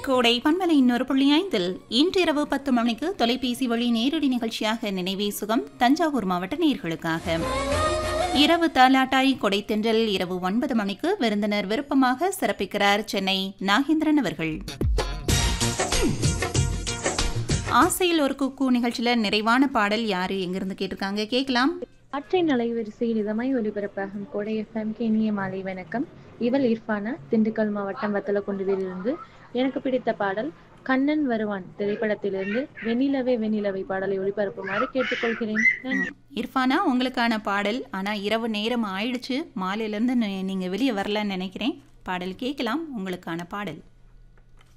கோடை பன்மலை இன்னொரு புள்ளி ஐந்தில் இன்றிரவு பத்து மணிக்கு தொலைபேசி வழி நேரடி நிகழ்ச்சியாக நினைவே சுகம் தஞ்சாவூர் மாவட்ட நேர்களுக்காக இரவு தாலாட்டாய் கொடைத்தென்றல் இரவு ஒன்பது மணிக்கு விருந்தினர் விருப்பமாக சிறப்பிக்கிறார் சென்னை நாகேந்திரன் அவர்கள் ஆசையில் ஒரு குக்கு நிகழ்ச்சியில நிறைவான பாடல் யாரு எங்கிருந்து கேட்டிருக்காங்க கேட்கலாம் காற்றின் அலைவரிசையில் இதமாய் ஒலிபரப்பாகும் கோடை எஃப்எம்க்கு இனிய மாலை வணக்கம் இவள் இர்ஃபானா திண்டுக்கல் மாவட்டம் வத்தலக்குண்டுவிலிருந்து எனக்கு பிடித்த பாடல் கண்ணன் வருவான் திரைப்படத்திலிருந்து வெண்ணிலவே வெண்ணிலவை பாடலை ஒளிபரப்புமாறு கேட்டுக்கொள்கிறேன் நன்றி இர்ஃபானா உங்களுக்கான பாடல் ஆனா இரவு நேரம் ஆயிடுச்சு மாலையிலேருந்து நீங்க வெளியே வரலன்னு நினைக்கிறேன் பாடல் கேட்கலாம் உங்களுக்கான பாடல்